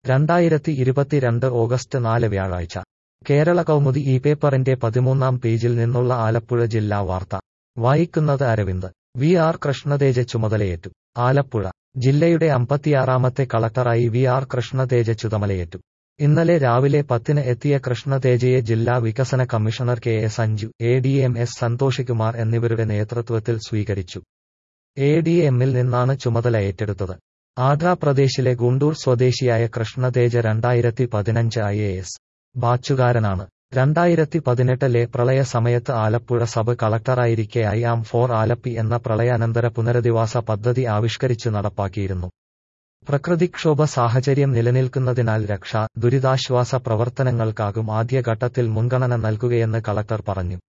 രണ്ടായിരത്തി ഇരുപത്തിരണ്ട് ഓഗസ്റ്റ് നാല് വ്യാഴാഴ്ച കേരള കൗമുദി ഈ പേപ്പറിന്റെ പതിമൂന്നാം പേജിൽ നിന്നുള്ള ആലപ്പുഴ ജില്ലാ വാർത്ത വായിക്കുന്നത് അരവിന്ദ് വി ആർ കൃഷ്ണതേജ ചുമതലയേറ്റു ആലപ്പുഴ ജില്ലയുടെ അമ്പത്തിയാറാമത്തെ കളക്ടറായി വി ആർ കൃഷ്ണതേജ ചുമതലയേറ്റു ഇന്നലെ രാവിലെ പത്തിന് എത്തിയ കൃഷ്ണതേജയെ ജില്ലാ വികസന commissioner K A Sanju A D M S Santhoshikumar എന്നിവരുടെ നേതൃത്വത്തിൽ സ്വീകരിച്ചു എ ഡി എമ്മിൽ നിന്നാണ് ചുമതല ഏറ്റെടുത്തത് ആന്ധ്രാപ്രദേശിലെ ഗുണ്ടൂർ സ്വദേശിയായ കൃഷ്ണതേജ രണ്ടായിരത്തി പതിനഞ്ച് ഐ എ എസ് ബാച്ചുകാരനാണ് രണ്ടായിരത്തി പതിനെട്ടിലെ പ്രളയ സമയത്ത് ആലപ്പുഴ സബ് കളക്ടറായിരിക്കെ ഐ ആം ഫോർ ആലപ്പി എന്ന പ്രളയാനന്തര പുനരധിവാസ പദ്ധതി ആവിഷ്കരിച്ചു നടപ്പാക്കിയിരുന്നു പ്രകൃതിക്ഷോഭ സാഹചര്യം നിലനിൽക്കുന്നതിനാൽ രക്ഷാ ദുരിതാശ്വാസ പ്രവർത്തനങ്ങൾക്കാകും ആദ്യഘട്ടത്തിൽ മുൻഗണന നൽകുകയെന്ന് കളക്ടർ പറഞ്ഞു